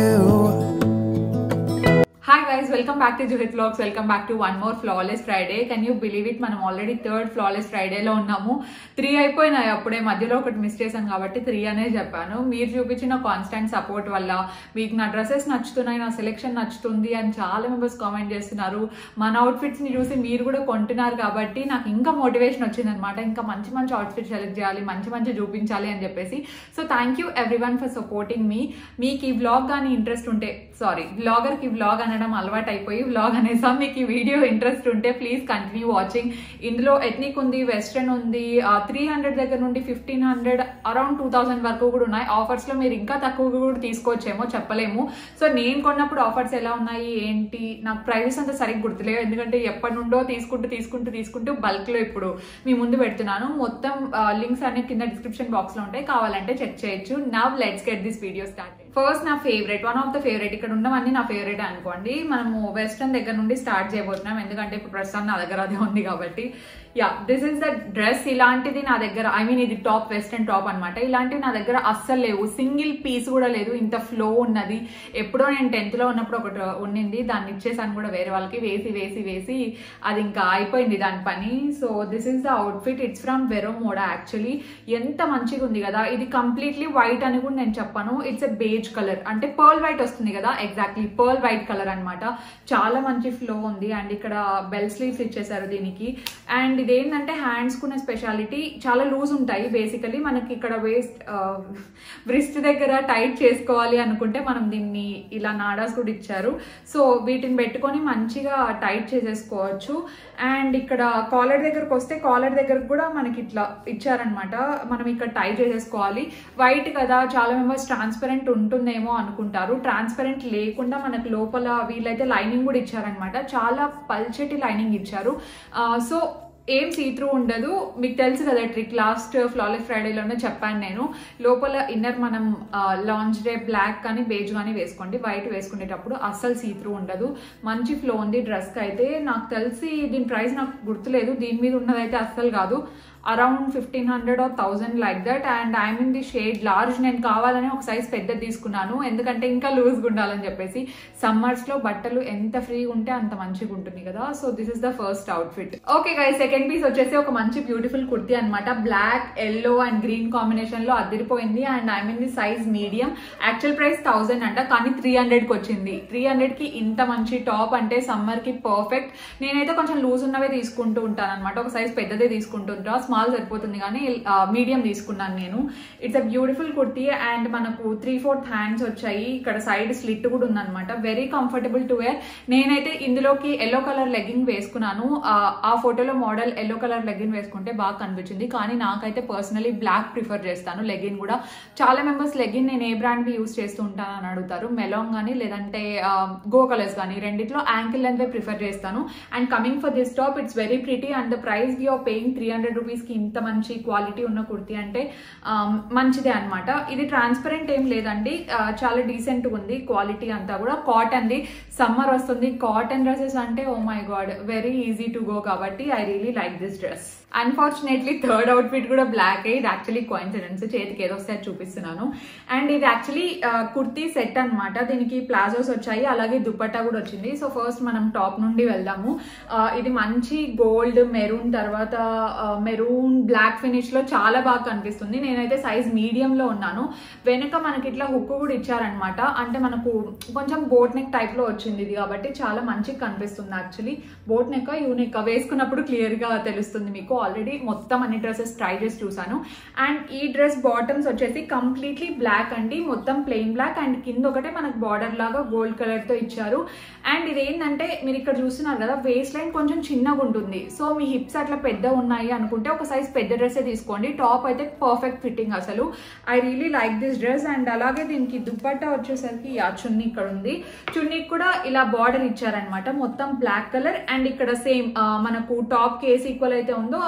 hi guys welcome back to Juhith vlogs welcome back to one more flawless Friday can you believe it మనం already third flawless ఫ్రైడేలో ఉన్నాము three అయిపోయినాయి అప్పుడే మధ్యలో ఒకటి మిస్ చేశాను కాబట్టి త్రీ అనే చెప్పాను మీరు చూపించిన కాన్స్టెంట్ సపోర్ట్ వల్ల మీకు నా డ్రెస్సెస్ నచ్చుతున్నాయి నా సెలెక్షన్ నచ్చుతుంది అని చాలా మెంబర్స్ కామెంట్ చేస్తున్నారు మన అవుట్ఫిట్స్ ని చూసి మీరు కూడా కొంటున్నారు కాబట్టి నాకు ఇంకా మోటివేషన్ వచ్చింది అనమాట ఇంకా మంచి మంచి అవుట్ఫిట్ సెలెక్ట్ చేయాలి మంచి మంచి చూపించాలి అని చెప్పేసి so thank you everyone for supporting మీ మీకు ఈ వ్లాగ్ కానీ ఇంట్రెస్ట్ ఉంటే సారీ బ్లాగర్కి వ్లాగ్ అనడం అలవాటు అయిపోయి వ్లాగ్ అనేసాం మీకు ఈ వీడియో ఇంట్రెస్ట్ ఉంటే ప్లీజ్ కంటిన్యూ వాచింగ్ ఇందులో ఎథ్నిక్ ఉంది వెస్ట్రన్ ఉంది త్రీ హండ్రెడ్ దగ్గర నుండి fifteen hundred around two thousand వరకు కూడా ఉన్నాయి ఆఫర్స్లో మీరు ఇంకా తక్కువ కూడా తీసుకోవచ్చేమో చెప్పలేము సో నేను కొన్నప్పుడు ఆఫర్స్ ఎలా ఉన్నాయి ఏంటి నాకు ప్రైజెస్ అంతా సరిగ్గా గుర్తులేవు ఎందుకంటే ఎప్పటి నుండో తీసుకుంటూ తీసుకుంటూ తీసుకుంటూ బల్క్లో ఇప్పుడు మీ ముందు పెడుతున్నాను మొత్తం లింక్స్ అన్ని కింద డిస్క్రిప్షన్ బాక్స్లో ఉంటాయి కావాలంటే చెక్ చేయొచ్చు now let's get this video start first నా favourite one of the favourite ఇక్కడ ఉన్నవన్నీ నా ఫేవరెట్ అనుకోండి మనము వెస్ట్రన్ దగ్గర నుండి స్టార్ట్ చేయబోతున్నాం ఎందుకంటే ఇప్పుడు ప్రస్తుతం నా దగ్గర అదే ఉంది కాబట్టి yeah this is the dress ఇలాంటిది నా దగ్గర ఐ మీన్ ఇది టాప్ వెస్ట్రన్ టాప్ అనమాట ఇలాంటివి నా దగ్గర అస్సలు లేవు సింగిల్ పీస్ కూడా లేదు ఇంత ఫ్లో ఉన్నది ఎప్పుడో నేను టెన్త్ లో ఉన్నప్పుడు ఒకటి ఉన్నింది దాన్ని ఇచ్చేసాను కూడా వేరే వాళ్ళకి వేసి వేసి వేసి అది ఇంకా అయిపోయింది దాని పని so this is the outfit it's from Vero Moda actually ఎంత మంచిగా ఉంది కదా ఇది కంప్లీట్లీ వైట్ అని కూడా నేను చెప్పాను ఇట్స్ ఎ బేజ్ కలర్ అంటే పర్ల్ వైట్ వస్తుంది కదా ఎగ్జాక్ట్లీ పర్ల్ వైట్ కలర్ అనమాట చాలా మంచి ఫ్లో ఉంది అండ్ ఇక్కడ బెల్ స్లీవ్స్ ఇచ్చేసారు దీనికి అండ్ ఇది ఏంటంటే హ్యాండ్స్ కున్న స్పెషాలిటీ చాలా లూజ్ ఉంటాయి బేసికలీ మనకి ఇక్కడ వేస్ట్ బ్రిస్ట్ దగ్గర టైట్ చేసుకోవాలి అనుకుంటే మనం దీన్ని ఇలా నాడాస్ కూడా ఇచ్చారు సో వీటిని పెట్టుకొని మంచిగా టైట్ చేసేసుకోవచ్చు అండ్ ఇక్కడ కాలర్ దగ్గరకు వస్తే కాలర్ దగ్గరకు కూడా మనకి ఇట్లా ఇచ్చారనమాట మనం ఇక్కడ టై చేసేసుకోవాలి వైట్ కదా చాలా మెంబర్స్ ట్రాన్స్పరెంట్ ఉంటుందేమో అనుకుంటారు ట్రాన్స్పరెంట్ లేకుండా మనకు లోపల వీళ్ళైతే లైనింగ్ కూడా ఇచ్చారనమాట చాలా పల్చటి లైనింగ్ ఇచ్చారు సో ఏం సీత్రూ ఉండదు మీకు తెలుసు కదా ట్రిక్ లాస్ట్ ఫ్లాలెస్ ఫ్రైడేలోనే చెప్పాను నేను లోపల ఇన్నర్ మనం లాంచ్ డే బ్లాక్ కానీ బేజ్ కానీ వేసుకోండి వైట్ వేసుకునేటప్పుడు అస్సలు సీత్రూ ఉండదు మంచి ఫ్లో ఉంది డ్రెస్కి అయితే నాకు తెలిసి దీని ప్రైస్ నాకు గుర్తులేదు దీని మీద ఉన్నదైతే అస్సలు కాదు around fifteen hundred or thousand like that and I mean the shade large నేను కావాలని ఒక సైజ్ పెద్దది తీసుకున్నాను ఎందుకంటే ఇంకా లూజ్గా ఉండాలని చెప్పేసి సమ్మర్స్లో బట్టలు ఎంత ఫ్రీగా ఉంటే అంత మంచిగా ఉంటుంది కదా so this is the first outfit okay guy second piece వచ్చేసి ఒక మంచి బ్యూటిఫుల్ కుర్తీ అనమాట black yellow and green combination లో అదిరిపోయింది and I mean the size medium actual price thousand అంట కానీ త్రీ హండ్రెడ్కి వచ్చింది త్రీ హండ్రెడ్కి ఇంత మంచి టాప్ అంటే సమ్మర్కి పర్ఫెక్ట్ నేనైతే కొంచెం లూజ్ ఉన్నవే తీసుకుంటూ ఉంటాను అనమాట ఒక సైజ్ పెద్దదే తీసుకుంటుంటా స్మాల్ సరిపోతుంది కానీ మీడియం తీసుకున్నాను నేను it's a beautiful kurti and మనకు త్రీ ఫోర్త్ హ్యాండ్స్ వచ్చాయి ఇక్కడ సైడ్ స్లిట్ కూడా ఉందన్నమాట వెరీ కంఫర్టబుల్ టు వేర్ నేనైతే ఇందులోకి ఎల్లో కలర్ లెగ్గింగ్ వేసుకున్నాను ఆ ఫోటోలో మోడల్ ఎల్లో కలర్ లెగ్గిన్ వేసుకుంటే బాగా కనిపించింది కానీ నాకైతే పర్సనలీ బ్లాక్ ప్రిఫర్ చేస్తాను లెగ్గిన్ కూడా చాలా మెంబర్స్ లెగ్గిన్ నేను ఏ బ్రాండ్ యూస్ చేస్తూ ఉంటాను అని అడుగుతారు మెలాంగ్ కానీ లేదంటే గో కలర్స్ కానీ రెండిట్లో యాంకిల్ లెంత్ ప్రిఫర్ చేస్తాను and coming for this top it's very pretty and the price we are paying three hundred రూపీస్కి ఇంత మంచి క్వాలిటీ ఉన్న కుర్తీ అంటే మంచిదే అనమాట ఇది ట్రాన్స్పరెంట్ ఏం లేదండి చాలా డీసెంట్ ఉంది క్వాలిటీ అంతా కూడా కాటన్ది సమ్మర్ వస్తుంది కాటన్ డ్రెస్సెస్ అంటే oh my god very easy to go కాబట్టి I really like this dress unfortunately third outfit కూడా బ్లాక్ ఇది యాక్చువల్లీ కోయిన్సిడెన్స్ చేతికి ఏదో వస్తే చూపిస్తున్నాను అండ్ ఇది యాక్చువల్లీ కుర్తీ సెట్ అనమాట దీనికి ప్లాజోస్ వచ్చాయి అలాగే దుప్పట్టా కూడా వచ్చింది సో ఫస్ట్ మనం టాప్ నుండి వెళ్దాము ఇది మంచి గోల్డ్ మెరూన్ తర్వాత మెరూన్ బ్లాక్ ఫినిష్ లో చాలా బాగా కనిపిస్తుంది నేనైతే సైజ్ మీడియం లో ఉన్నాను వెనుక మనకి ఇట్లా హుక్ కూడా ఇచ్చారనమాట అంటే మనకు కొంచెం బోట్ నెక్ టైప్ లో వచ్చింది ఇది కాబట్టి చాలా మంచిగా కనిపిస్తుంది యాక్చువల్లీ బోట్ నెక్ యూనిక్ వేసుకున్నప్పుడు క్లియర్ గా తెలుస్తుంది మీకు ఆల్రెడీ మొత్తం అన్ని డ్రెస్సెస్ ట్రై చేసి చూసాను అండ్ ఈ డ్రెస్ బాటమ్స్ వచ్చేసి కంప్లీట్లీ బ్లాక్ అండి మొత్తం ప్లెయిన్ బ్లాక్ అండ్ కింద ఒకటే మనకు బార్డర్ లాగా గోల్డ్ కలర్ తో ఇచ్చారు అండ్ ఇది ఏంటంటే మీరు ఇక్కడ చూస్తున్నారు కదా వేస్ట్ లైన్ కొంచెం చిన్నగా ఉంటుంది సో మీ హిప్స్ అట్లా పెద్ద ఉన్నాయి అనుకుంటే ఒక సైజ్ పెద్ద డ్రెస్సే తీసుకోండి టాప్ అయితే పర్ఫెక్ట్ ఫిట్టింగ్ అసలు I really like this dress and అలాగే దీనికి దుప్పట్టా వచ్చేసరికి ఆ చున్నీ ఇక్కడ ఉంది చున్నీకి కూడా ఇలా బార్డర్ ఇచ్చారనమాట మొత్తం బ్లాక్ కలర్ అండ్ ఇక్కడ సేమ్ మనకు టాప్ కేస్ ఈక్వల్ అయితే ఉందో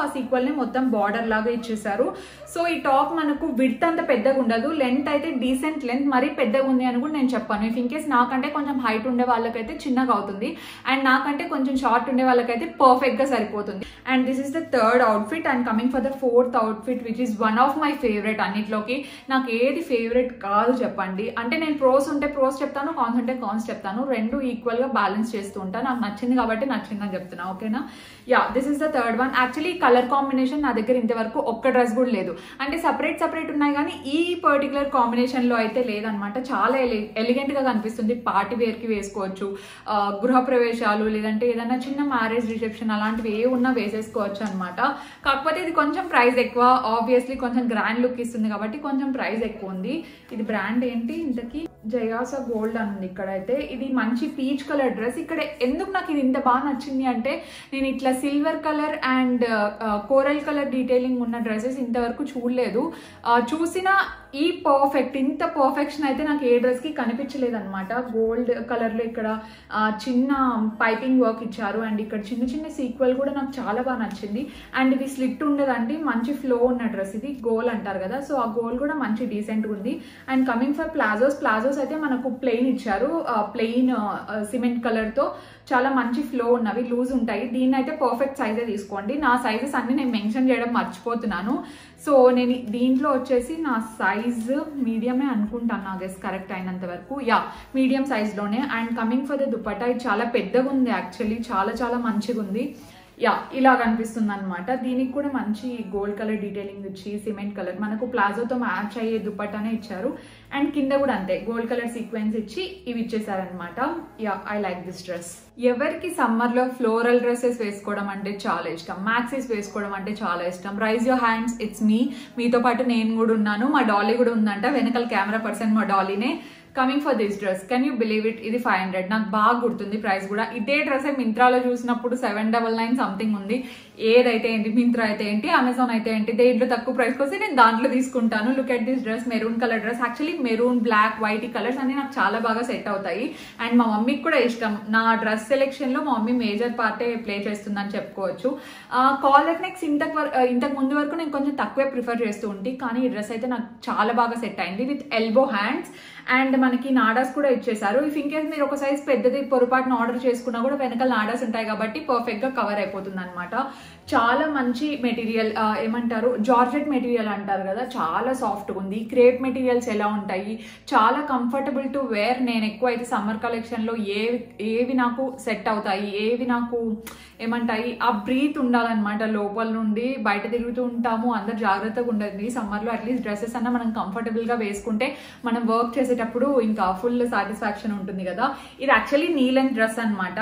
ఆ సీక్వెల్ ని మొత్తం బార్డర్ లాగా ఇచ్చేసారు సో ఈ టాప్ మనకు విడ్త్ అంత పెద్దగా ఉండదు లెంత్ అయితే డీసెంట్ లెంత్ మరీ పెద్దగా ఉంది అని కూడా నేను చెప్పాను ఇఫ్ ఇన్ కేస్ నాకంటే కొంచెం హైట్ ఉండే వాళ్ళకైతే చిన్నగా అవుతుంది అండ్ నాకంటే కొంచెం షార్ట్ ఉండే వాళ్ళకైతే పర్ఫెక్ట్ గా సరిపోతుంది and this is the third outfit and coming for the fourth outfit which is one of my favourite అన్నిట్లోకి నాకు ఏది ఫేవరెట్ కాదు చెప్పండి అంటే నేను ప్రోస్ ఉంటే ప్రోస్ చెప్తాను కాన్స్ ఉంటే కాన్స్ చెప్తాను రెండు ఈక్వల్ గా బ్యాలెన్స్ చేస్తూ ఉంటాను నాకు నచ్చింది కాబట్టి నచ్చిందని చెప్తున్నా ఓకేనా yeah this is the third one actually colour combination నా దగ్గర ఇంతవరకు ఒక్క డ్రెస్ కూడా లేదు అంటే సపరేట్ సపరేట్ ఉన్నాయి కానీ ఈ పర్టికులర్ కాంబినేషన్ లో అయితే లేదనమాట చాలా ఎలిగెంట్ గా కనిపిస్తుంది పార్టీ వేర్ కి వేసుకోవచ్చు ఆ, గృహ ప్రవేశాలు లేదంటే ఏదైనా చిన్న మ్యారేజ్ రిసెప్షన్ అలాంటివి ఏ ఉన్నా వేసేసుకోవచ్చు అనమాట కాకపోతే ఇది కొంచెం ప్రైస్ ఎక్కువ ఆబ్వియస్లీ కొంచెం గ్రాండ్ లుక్ ఇస్తుంది కాబట్టి కొంచెం ప్రైస్ ఎక్కువ ఉంది ఇది బ్రాండ్ ఏంటి ఇంతకీ జయాస గోల్డ్ అని ఉంది ఇక్కడైతే ఇది మంచి పీచ్ కలర్ డ్రెస్ ఇక్కడ ఎందుకు నాకు ఇది ఇంత బాగా నచ్చింది అంటే నేను ఇట్లా silver colour and coral colour detailing ఉన్న డ్రెస్సెస్ ఇంతవరకు చూడలేదు ఆ, చూసినా ఈ పర్ఫెక్ట్ ఇంత పర్ఫెక్షన్ అయితే నాకు ఏ డ్రెస్ కి కనిపించలేదు అనమాట గోల్డ్ కలర్ లో ఇక్కడ ఆ, చిన్న పైపింగ్ వర్క్ ఇచ్చారు అండ్ ఇక్కడ చిన్న చిన్న సీక్వెల్ కూడా నాకు చాలా బాగా నచ్చింది అండ్ ఇది స్లిట్ ఉండదండి మంచి ఫ్లో ఉన్న డ్రెస్ ఇది గోల్ అంటారు కదా సో ఆ గోల్ కూడా మంచి డీసెంట్ ఉంది and coming for palazzos palazzos అయితే మనకు ప్లెయిన్ ఇచ్చారు ప్లెయిన్ సిమెంట్ కలర్ తో చాలా మంచి ఫ్లో ఉన్నవి లూజ్ ఉంటాయి దీన్ని అయితే పర్ఫెక్ట్ సైజే తీసుకోండి నా సైజెస్ అన్ని నేను మెన్షన్ చేయడం మర్చిపోతున్నాను సో నేను దీంట్లో వచ్చేసి నా సైజ్ మీడియమే అనుకుంటాను నా గెస్ కరెక్ట్ అయినంత వరకు యా మీడియం సైజ్లోనే and coming for the dupatta ఇది చాలా పెద్దగా ఉంది యాక్చువల్లీ చాలా చాలా మంచిగా ఉంది యా ఇలా కనిపిస్తుంది అనమాట దీనికి కూడా మంచి గోల్డ్ కలర్ డీటెయిలింగ్ ఇచ్చి సిమెంట్ కలర్ మనకు ప్లాజోతో మ్యాచ్ అయ్యే దుపట్టానే ఇచ్చారు అండ్ కింద కూడా అంతే గోల్డ్ కలర్ సీక్వెన్స్ ఇచ్చి ఇవి ఇచ్చేసారనమాట yeah I like this dress ఎవరికి సమ్మర్ లో ఫ్లోరల్ డ్రెస్సెస్ వేసుకోవడం అంటే చాలా ఇష్టం మ్యాక్సీస్ వేసుకోవడం అంటే చాలా ఇష్టం రైజ్ యువర్ హ్యాండ్స్ ఇట్స్ మీ మీతో పాటు నేను కూడా ఉన్నాను మా డాలీ కూడా ఉందంట వెనకాల కెమెరా పర్సన్ మా డాలీనే coming for this dress can you believe it ఇది ఫైవ్ హండ్రెడ్ నాకు బాగా గుర్తుంది ప్రైస్ కూడా ఇదే డ్రెస్ మింత్రాలో చూసినప్పుడు సెవెన్ డబల్ నైన్ సంథింగ్ ఉంది ఏదైతే ఏంటి మింత్రా అయితే ఏంటి అమెజాన్ అయితే ఏంటి దేంట్లో తక్కువ ప్రైస్కి వస్తే నేను దాంట్లో తీసుకుంటాను look at this dress maroon colour dress actually maroon black white ఈ కలర్స్ అన్ని నాకు చాలా బాగా సెట్ అవుతాయి అండ్ మా మమ్మీకి కూడా ఇష్టం నా డ్రెస్ సెలెక్షన్ లో మా మమ్మీ మేజర్ పార్టే ప్లే చేస్తుందని చెప్పుకోవచ్చు కాలర్ నెక్స్ ఇంతకు వర- ఆ, ఇంతకు ముందు వరకు నేను కొంచెం తక్కువే ప్రిఫర్ చేస్తూ ఉంటే కానీ ఈ డ్రెస్ అయితే నాకు చాలా బాగా సెట్ అయింది విత్ ఎల్బో హ్యాండ్స్ అండ్ మనకి నాడాస్ కూడా ఇచ్చేసారు ఇఫ్ ఇన్ కేస్ మీరు ఒక సైజ్ పెద్దది పొరపాటున ఆర్డర్ చేసుకున్నా కూడా వెనకాల నాడాస్ ఉంటాయి కాబట్టి పర్ఫెక్ట్ గా కవర్ అయిపోతుంది అనమాట చాలా మంచి మెటీరియల్ ఏమంటారు జార్జెట్ మెటీరియల్ అంటారు కదా చాలా సాఫ్ట్ ఉంది క్రేప్ మెటీరియల్స్ ఎలా ఉంటాయి చాలా కంఫర్టబుల్ టు వేర్ నేను ఎక్కువ అయితే సమ్మర్ కలెక్షన్ లో ఏ ఏవి నాకు సెట్ అవుతాయి ఏవి నాకు ఏమంటాయి ఆ బ్రీత్ ఉండాలన్నమాట లోపల నుండి బయట తిరుగుతూ ఉంటాము అందరు జాగ్రత్తగా ఉండండి సమ్మర్ లో అట్లీస్ట్ డ్రెస్సెస్ అన్న మనం కంఫర్టబుల్ గా వేసుకుంటే మనం వర్క్ చేసేటప్పుడు ఇంకా ఫుల్ సాటిస్ఫాక్షన్ ఉంటుంది కదా ఇది యాక్చువల్లీ నీ లెంత్ డ్రెస్ అనమాట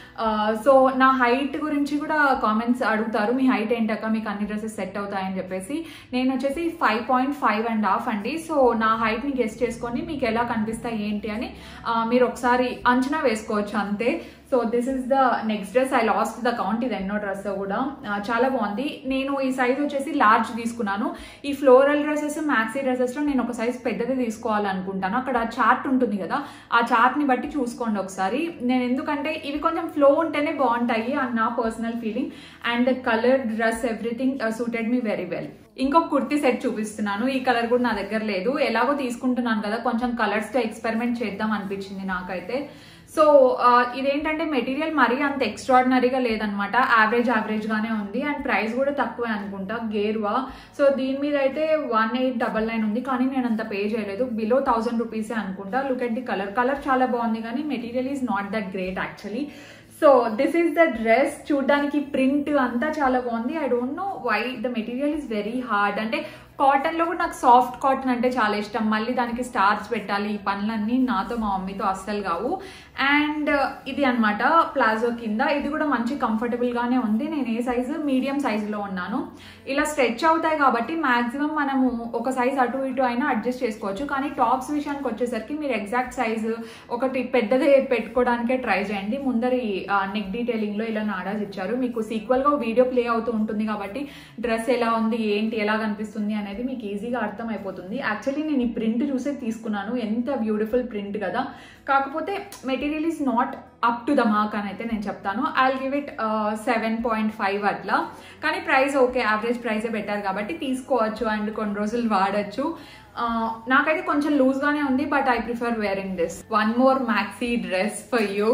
సో నా హైట్ గురించి కూడా కామెంట్స్ అడుగుతారు మీ హైట్ ఏంటక్క మీకు అన్ని డ్రెస్సెస్ సెట్ అవుతాయని చెప్పేసి నేను వచ్చేసి five point five and half అండి సో నా హైట్ ని గెస్ట్ చేసుకొని మీకు ఎలా కనిపిస్తాయి ఏంటి అని ఆ, మీరు ఒకసారి అంచనా వేసుకోవచ్చు అంతే so this is the next dress I lost the count ఇది ఎన్నో డ్రెస్ కూడా ఆ, చాలా బాగుంది నేను ఈ సైజ్ వచ్చేసి లార్జ్ తీసుకున్నాను ఈ ఫ్లోరల్ డ్రెస్సెస్ మ్యాక్సీ డ్రెస్సెస్ లో నేను ఒక సైజ్ పెద్దది తీసుకోవాలనుకుంటాను అక్కడ చార్ట్ ఉంటుంది కదా ఆ చార్ట్ ని బట్టి చూసుకోండి ఒకసారి నేను ఎందుకంటే ఇవి కొంచెం ఫ్లో ఉంటేనే బాగుంటాయి అని నా personal feeling and colour dress everything suited me very well ఇంకొక కుర్తీ సెట్ చూపిస్తున్నాను ఈ కలర్ కూడా నా దగ్గర లేదు ఎలాగో తీసుకుంటున్నాను కదా కొంచెం కలర్స్ తో ఎక్స్పెరిమెంట్ చేద్దాం అనిపించింది నాకైతే సో ఆ, ఇదేంటంటే మెటీరియల్ మరీ అంత ఎక్స్ట్రాడినరీగా లేదనమాట యావరేజ్ యావరేజ్ గానే ఉంది అండ్ ప్రైస్ కూడా తక్కువే అనుకుంటా గేర్వా సో దీని మీద అయితే వన్ ఎయిట్ డబల్ నైన్ ఉంది కానీ నేను అంత పే చేయలేదు బిలో థౌసండ్ రూపీసే అనుకుంటా look at the colour colour చాలా బాగుంది కానీ material is not that great actually so this is the dress చూడడానికి ప్రింట్ అంతా చాలా బాగుంది I don't know why the material is very hard అంటే కాటన్ లో కూడా నాకు సాఫ్ట్ కాటన్ అంటే చాలా ఇష్టం మళ్ళీ దానికి స్టార్స్ పెట్టాలి ఈ పనులన్నీ నాతో మా మమ్మీతో అస్సలు కావు అండ్ ఇది అన్నమాట ప్లాజో కింద ఇది కూడా మంచి కంఫర్టబుల్ గానే ఉంది నేను ఏ సైజు మీడియం సైజ్ లో ఉన్నాను ఇలా స్ట్రెచ్ అవుతాయి కాబట్టి మాక్సిమం మనము ఒక సైజ్ అటు ఇటు అయినా అడ్జస్ట్ చేసుకోవచ్చు కానీ టాప్స్ విషయానికి వచ్చేసరికి మీరు ఎగ్జాక్ట్ సైజు ఒకటి పెద్దది పెట్టుకోవడానికే ట్రై చేయండి ముందరి నెక్ డీటెయిలింగ్ లో ఇలా నాడాస్ ఇచ్చారు మీకు సీక్వల్ గా వీడియో ప్లే అవుతూ ఉంటుంది కాబట్టి డ్రెస్ ఎలా ఉంది ఏంటి ఎలా కనిపిస్తుంది అనేది మీకు ఈజీగా అర్థమైపోతుంది యాక్చువల్లీ నేను ఈ ప్రింట్ చూసే తీసుకున్నాను ఎంత బ్యూటిఫుల్ ప్రింట్ కదా కాకపోతే material is not up to the mark అని అయితే నేను చెప్తాను I give it seven point five అట్లా కానీ ప్రైస్ ఓకే యావరేజ్ ప్రైసే పెట్టారు కాబట్టి తీసుకోవచ్చు అండ్ కొన్ని రోజులు వాడచ్చు ఆ, నాకైతే కొంచెం లూజ్గానే ఉంది but I prefer wearing this one more maxi dress for you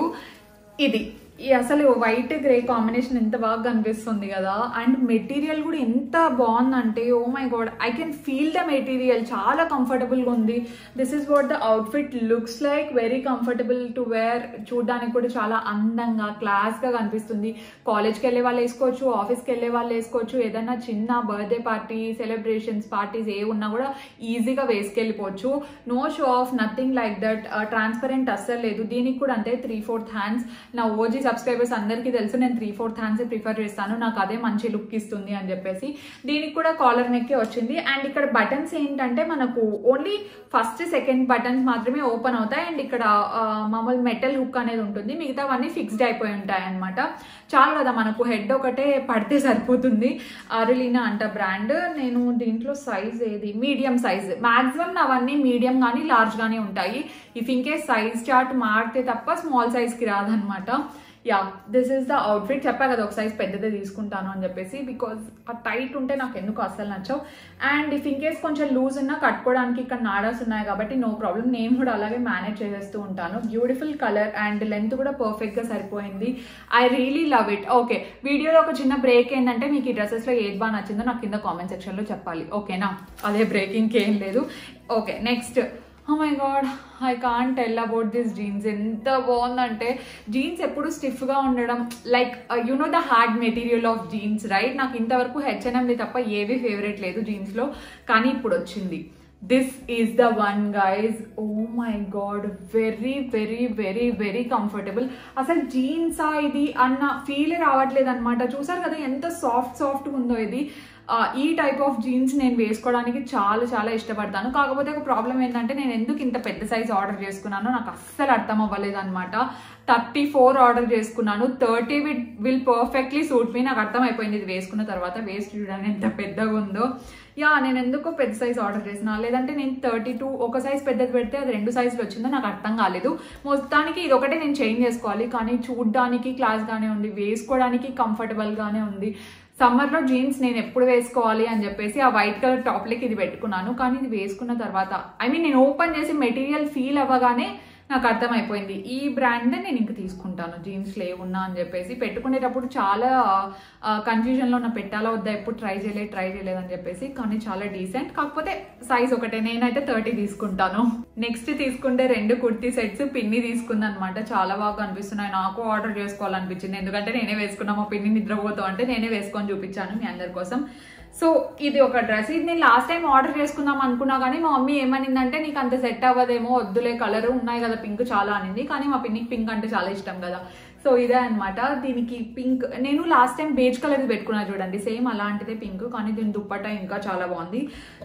ఇది ఈ అసలు వైట్ గ్రే కాంబినేషన్ ఎంత బాగా కనిపిస్తుంది కదా అండ్ మెటీరియల్ కూడా ఎంత బాగుందంటే oh my god I can feel the material చాలా కంఫర్టబుల్గా ఉంది this is what the outfit looks like very comfortable to wear చూడడానికి కూడా చాలా అందంగా క్లాస్గా కనిపిస్తుంది కాలేజ్కి వెళ్ళే వాళ్ళు వేసుకోవచ్చు ఆఫీస్కి వెళ్ళే వాళ్ళు వేసుకోవచ్చు ఏదైనా చిన్న బర్త్డే పార్టీ సెలబ్రేషన్స్ పార్టీస్ ఏ ఉన్నా కూడా ఈజీగా వేసుకెళ్ళిపోవచ్చు no show off nothing like that transparent అస్సలు లేదు దీనికి కూడా అంతే త్రీ ఫోర్త్ హ్యాండ్స్ నా ఓజీ సబ్స్క్రైబర్స్ అందరికీ తెలుసు నేను త్రీ ఫోర్త్ హ్యాండ్స్ ప్రిఫర్ చేస్తాను నాకు అదే మంచి లుక్ ఇస్తుంది అని చెప్పేసి దీనికి కూడా కాలర్ నెక్ వచ్చింది అండ్ ఇక్కడ బటన్స్ ఏంటంటే మనకు ఓన్లీ ఫస్ట్ సెకండ్ బటన్స్ మాత్రమే ఓపెన్ అవుతాయి అండ్ ఇక్కడ ఆ, మామూలు మెటల్ హుక్ అనేది ఉంటుంది మిగతావన్నీ ఫిక్స్డ్ అయిపోయి ఉంటాయి అనమాట చాలు కదా మనకు హెడ్ ఒకటే పడితే సరిపోతుంది అరులీనా అంట బ్రాండ్ నేను దీంట్లో సైజ్ ఏది మీడియం సైజ్ మాక్సిమం అవన్నీ మీడియం కానీ లార్జ్ గానే ఉంటాయి if in case size chart మారితే తప్ప స్మాల్ సైజ్కి రాదనమాట yeah this is the outfit చెప్పా కదా ఒక సైజ్ పెద్దదే తీసుకుంటాను అని చెప్పేసి బికాజ్ ఆ టైట్ ఉంటే నాకు ఎందుకు అస్సలు నచ్చవు అండ్ ఇఫ్ ఇన్ కేస్ కొంచెం లూజ్ ఉన్నా కట్టుకోవడానికి ఇక్కడ నాడాస్ ఉన్నాయి కాబట్టి నో ప్రాబ్లం నేను కూడా అలాగే మేనేజ్ చేసేస్తూ ఉంటాను బ్యూటిఫుల్ కలర్ అండ్ లెంత్ కూడా పర్ఫెక్ట్గా సరిపోయింది I really love it okay వీడియోలో ఒక చిన్న బ్రేక్ ఏంటంటే మీకు ఈ డ్రెస్సెస్లో ఏది బాగా నచ్చిందో నాకు కింద కామెంట్ సెక్షన్లో చెప్పాలి ఓకేనా అదే బ్రేకింగ్ ఏం లేదు okay next oh my god I can't tell about this jeans ఎంత బాగుందంటే జీన్స్ ఎప్పుడు స్టిఫ్గా ఉండడం like you know the hard material of jeans right నాకు ఇంతవరకు హెచ్ఎన్ఎంది తప్ప ఏవి ఫేవరెట్ లేదు జీన్స్లో కానీ ఇప్పుడు వచ్చింది this is the one guys oh my god very very very very comfortable అసలు జీన్సా ఇది అన్న ఫీల్ రావట్లేదు అనమాట చూసారు కదా ఎంత సాఫ్ట్ సాఫ్ట్ ఉందో ఇది ఆ, ఈ టైప్ ఆఫ్ జీన్స్ నేను వేసుకోవడానికి చాలా చాలా ఇష్టపడతాను కాకపోతే ఒక ప్రాబ్లం ఏంటంటే నేను ఎందుకు ఇంత పెద్ద సైజ్ ఆర్డర్ చేసుకున్నానో నాకు అస్సలు అర్థం అవ్వలేదు అనమాట థర్టీ ఫోర్ ఆర్డర్ చేసుకున్నాను thirty will will perfectly suit me నాకు అర్థమైపోయింది ఇది వేసుకున్న తర్వాత వేస్ట్ చూడడానికి ఎంత పెద్దగా ఉందో యా నేను ఎందుకో పెద్ద సైజ్ ఆర్డర్ చేసిన లేదంటే నేను థర్టీ టూ ఒక సైజ్ పెద్దది పెడితే అది రెండు సైజులు వచ్చిందో నాకు అర్థం కాలేదు మొత్తానికి ఇది ఒకటే నేను చేంజ్ చేసుకోవాలి కానీ చూడ్డానికి క్లాస్గానే ఉంది వేసుకోవడానికి కంఫర్టబుల్గానే ఉంది సమ్మర్లో జీన్స్ నేను ఎప్పుడు వేసుకోవాలి అని చెప్పేసి ఆ వైట్ కలర్ టాప్లకి ఇది పెట్టుకున్నాను కానీ ఇది వేసుకున్న తర్వాత ఐ మీన్ నేను ఓపెన్ చేసి మెటీరియల్ ఫీల్ అవ్వగానే నాకు అర్థమైపోయింది ఈ బ్రాండ్ నేను ఇంక తీసుకుంటాను జీన్స్ లేవున్నా అని చెప్పేసి పెట్టుకునేటప్పుడు చాలా కన్ఫ్యూజన్లో ఉన్న పెట్టాలా వద్దా ఎప్పుడు ట్రై చేయలేదు ట్రై చేయలేదు అని చెప్పేసి కానీ చాలా డీసెంట్ కాకపోతే సైజ్ ఒకటే నేనైతే థర్టీ తీసుకుంటాను నెక్స్ట్ తీసుకుంటే రెండు కుర్తీ సెట్స్ పిన్ని తీసుకుంది అనమాట చాలా బాగా అనిపిస్తున్నాయి నాకు ఆర్డర్ చేసుకోవాలనిపించింది ఎందుకంటే నేనే వేసుకున్నా మా పిన్ని నిద్రపోతాం అంటే నేనే వేసుకొని చూపించాను మీ అందరి కోసం సో ఇది ఒక డ్రెస్ ఇది నేను లాస్ట్ టైం ఆర్డర్ చేసుకుందాం అనుకున్నా కానీ మా మమ్మీ ఏమనిందంటే నీకు అంత సెట్ అవ్వదేమో వద్దులే కలర్ ఉన్నాయి కదా పింక్ చాలా అనింది కానీ మా పిన్నికి పింక్ అంటే చాలా ఇష్టం కదా సో ఇదే అనమాట దీనికి పింక్ నేను లాస్ట్ టైం బేజ్ కలర్ పెట్టుకున్నా చూడండి సేమ్ అలాంటిదే పింక్ కానీ దీని దుప్పట ఇంకా చాలా బాగుంది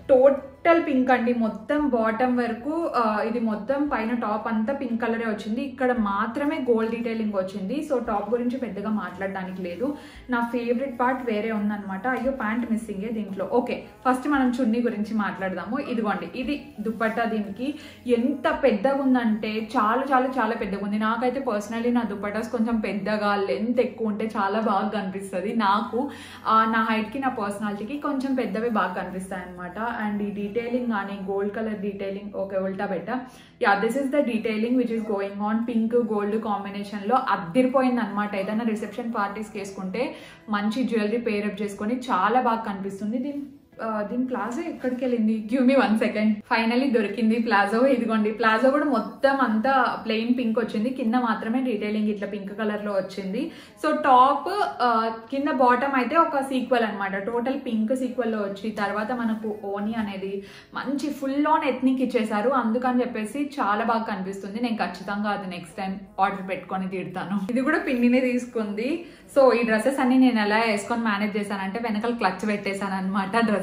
టోటల్ పింక్ అండి మొత్తం బాటమ్ వరకు ఆ, ఇది మొత్తం పైన టాప్ అంతా పింక్ కలరే వచ్చింది ఇక్కడ మాత్రమే గోల్డ్ డీటెయిలింగ్ వచ్చింది సో టాప్ గురించి పెద్దగా మాట్లాడడానికి లేదు నా ఫేవరెట్ పార్ట్ వేరే ఉందన్నమాట అయ్యో ప్యాంట్ మిస్సింగే దీంట్లో ఓకే ఫస్ట్ మనం చున్నీ గురించి మాట్లాడదాము ఇదిగోండి ఇది దుప్పట్టా దీనికి ఎంత పెద్దగా ఉందంటే చాలా చాలా చాలా పెద్దగా ఉంది నాకైతే పర్సనలీ నా దుప్పటాస్ కొంచెం పెద్దగా లెంత్ ఎక్కువ ఉంటే చాలా బాగా కనిపిస్తుంది నాకు ఆ, నా హైట్కి నా పర్సనాలిటీకి కొంచెం పెద్దవి బాగా కనిపిస్తాయి అనమాట అండ్ ఈ డీటెయిలింగ్ కానీ గోల్డ్ కలర్ డీటెయిలింగ్ ఓకే ఉల్టా బెట్ట yeah this is the detailing which is going on pink gold కాంబినేషన్లో అద్దరిపోయింది అనమాట ఏదైనా రిసెప్షన్ పార్టీస్కి వేసుకుంటే మంచి జ్యువెలరీ పేరప్ చేసుకొని చాలా బాగా కనిపిస్తుంది దీని ఆ, దీని ప్లాజో ఎక్కడికి వెళ్ళింది give me one second finally దొరికింది ప్లాజో ఇదిగోండి ప్లాజో కూడా మొత్తం అంతా ప్లెయిన్ పింక్ వచ్చింది కింద మాత్రమే డీటెయిలింగ్ ఇట్లా పింక్ కలర్ లో వచ్చింది సో టాప్ కింద బాటమ్ అయితే ఒక సీక్వెల్ అనమాట టోటల్ పింక్ సీక్వెల్ లో వచ్చి తర్వాత మనకు ఓని అనేది మంచి ఫుల్ ఆన్ ఎథ్నిక్ ఇచ్చేసారు అందుకని చెప్పేసి చాలా బాగా కనిపిస్తుంది నేను ఖచ్చితంగా అది నెక్స్ట్ టైం ఆర్డర్ పెట్టుకొని తిడతాను ఇది కూడా పిన్నినే తీసుకుంది సో ఈ డ్రెస్సెస్ అన్ని నేను ఎలా వేసుకొని మేనేజ్ చేశానంటే వెనకాల క్లచ్ పెట్టేశాను అనమాట డ్రెస్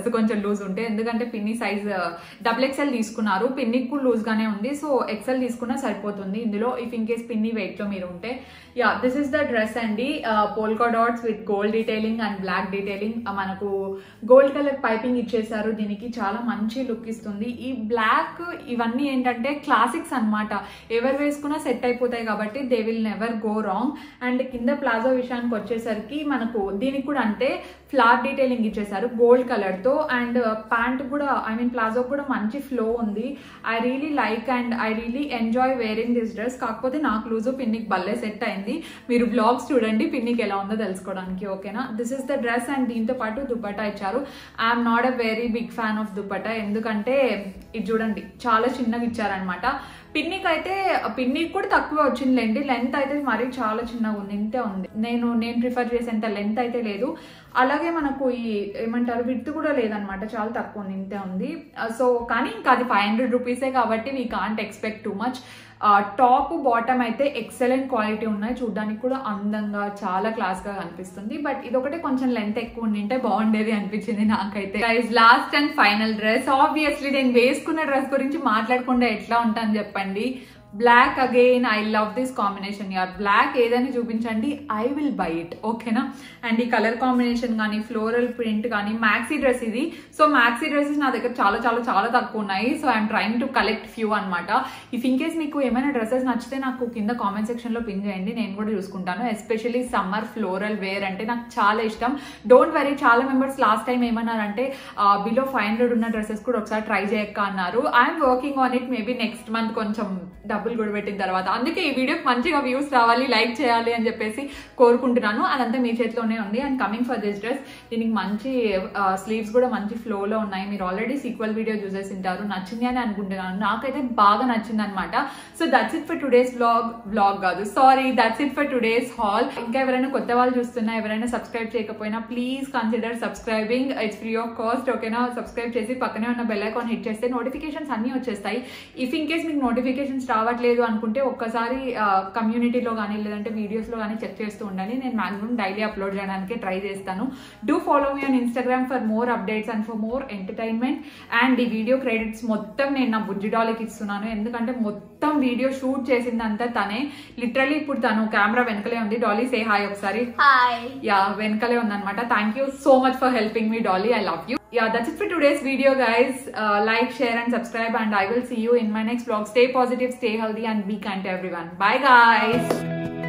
కొంచెం లూజ్ ఉంటే ఎందుకంటే పిన్ని సైజ్ డబుల్ ఎక్స్ఎల్ తీసుకున్నారు పిన్నికి కూడా లూజ్ గానే ఉంది సో ఎక్స్ఎల్ తీసుకున్నా సరిపోతుంది ఇందులో ఇఫ్ ఇన్ కేస్ పిన్ని వెయిట్ లో మీరు ఉంటే yeah this is the dress అండి polka dots with gold detailing and black detailing మనకు గోల్డ్ కలర్ పైపింగ్ ఇచ్చేసారు దీనికి చాలా మంచి లుక్ ఇస్తుంది ఈ బ్లాక్ ఇవన్నీ ఏంటంటే క్లాసిక్స్ అన్నమాట ఎవరు వేసుకున్నా సెట్ అయిపోతాయి కాబట్టి they will never go wrong and కింద ప్లాజో విషయానికి వచ్చేసరికి మనకు దీనికి కూడా అంటే ఫ్లార్ డీటెయిలింగ్ ఇచ్చేసారు గోల్డ్ కలర్ తో అండ్ ప్యాంట్ కూడా ఐ మీన్ ప్లాజో కూడా మంచి ఫ్లో ఉంది I really like and I really enjoy wearing this dress కాకపోతే నాకు లూజు పిన్నికి భలే సెట్ అయింది మీరు బ్లాగ్స్ చూడండి పిన్నికి ఎలా ఉందో తెలుసుకోవడానికి ఓకేనా this is the dress and దీంతో పాటు దుపట్టా ఇచ్చారు I'm not a very big fan of dupatta ఎందుకంటే ఇది చూడండి చాలా చిన్నగా ఇచ్చారనమాట పిన్నికి అయితే పిన్నికి కూడా తక్కువ వచ్చిందిలేండి లెంత్ అయితే మరీ చాలా చిన్నగా ఉంది ఇంతే ఉంది నేను నేను ప్రిఫర్ చేసేంత లెంత్ అయితే లేదు అలాగే మనకు ఈ ఏమంటారు విత్ కూడా లేదనమాట చాలా తక్కువ ఉంది ఇంతే ఉంది సో కానీ ఇంకా అది ఫైవ్ హండ్రెడ్ రూపీసే కాబట్టి we can't expect too much top bottom అయితే ఎక్సలెంట్ క్వాలిటీ ఉన్నాయి చూడడానికి కూడా అందంగా చాలా క్లాస్ గా కనిపిస్తుంది బట్ ఇది ఒకటే కొంచెం లెంత్ ఎక్కువ ఉండింటే బాగుండేది అనిపించింది నాకైతే guys last and final dress obviously నేను వేసుకున్న డ్రెస్ గురించి మాట్లాడకుండా ఎట్లా ఉంటాను చెప్పండి black again I love this combination యార్ బ్లాక్ ఏదైనా చూపించండి ఐ విల్ బై ఇట్ ఓకేనా అండ్ ఈ కలర్ కాంబినేషన్ కానీ ఫ్లోరల్ ప్రింట్ కానీ మ్యాక్సీ డ్రెస్ ఇది సో మ్యాక్సీ డ్రెస్సెస్ నా దగ్గర చాలా చాలా చాలా తక్కువ ఉన్నాయి so I'm trying to collect few అనమాట ఇఫ్ ఇన్ కేస్ మీకు ఏమైనా డ్రెస్సెస్ నచ్చితే నాకు కింద కామెంట్ సెక్షన్ లో పిన్ చేయండి నేను కూడా చూసుకుంటాను ఎస్పెషల్లీ సమ్మర్ ఫ్లోరల్ వేర్ అంటే నాకు చాలా ఇష్టం డోంట్ వరీ చాలా మెంబర్స్ లాస్ట్ టైం ఏమన్నారంటే బిలో ఫైవ్ హండ్రెడ్ ఉన్న డ్రెస్సెస్ కూడా ఒకసారి ట్రై చేయక్క అన్నారు I'm working on it maybe next month కొంచెం డబ్బులు కూడా పెట్టిన తర్వాత అందుకే ఈ వీడియోకి మంచిగా వ్యూస్ రావాలి లైక్ చేయాలి అని చెప్పేసి కోరుకుంటున్నాను అదంతా మీ చేతిలోనే ఉంది and coming for this dress దీనికి మంచి స్లీవ్స్ కూడా మంచి ఫ్లోలో ఉన్నాయి మీరు ఆల్రెడీ సీక్వెల్ వీడియో చూసేసి ఉంటారు నచ్చింది అని అనుకుంటున్నాను నాకైతే బాగా నచ్చింది అనమాట so that's it for today's blog blog కాదు sorry that's it for today's haul ఇంకా ఎవరైనా కొత్త వాళ్ళు చూస్తున్నా ఎవరైనా సబ్స్క్రైబ్ చేయకపోయినా please consider subscribing it's free of cost ఓకేనా సబ్స్క్రైబ్ చేసి పక్కనే ఉన్న బెల్ ఐకాన్ హిట్ చేస్తే నోటిఫికేషన్స్ అన్ని వచ్చేస్తాయి ఇఫ్ ఇన్ కేస్ మీకు నోటిఫికేషన్స్ రావట్లేదు అనుకుంటే ఒక్కసారి కమ్యూనిటీలో కానీ లేదంటే వీడియోస్లో కానీ చెక్ చేస్తూ ఉండాలి నేను మాక్సిమం డైలీ అప్లోడ్ చేయడానికి ట్రై చేస్తాను do follow me on Instagram for more updates and for more entertainment and ఈ వీడియో క్రెడిట్స్ మొత్తం నేను నా బుజ్జి డాల్కి ఇస్తున్నాను ఎందుకంటే మొత్తం వీడియో షూట్ చేసిందంతా తనే లిటరలీ ఇప్పుడు తను కెమెరా వెనకలే ఉంది డాలీ సే హాయ్ ఒకసారి హాయ్ యా వెనకలే ఉందన్నమాట thank you so much for helping me Dolly I love you yeah that's it for today's video guys uh, like share and subscribe and i will see you in my next vlog stay positive stay healthy and be kind to everyone bye guys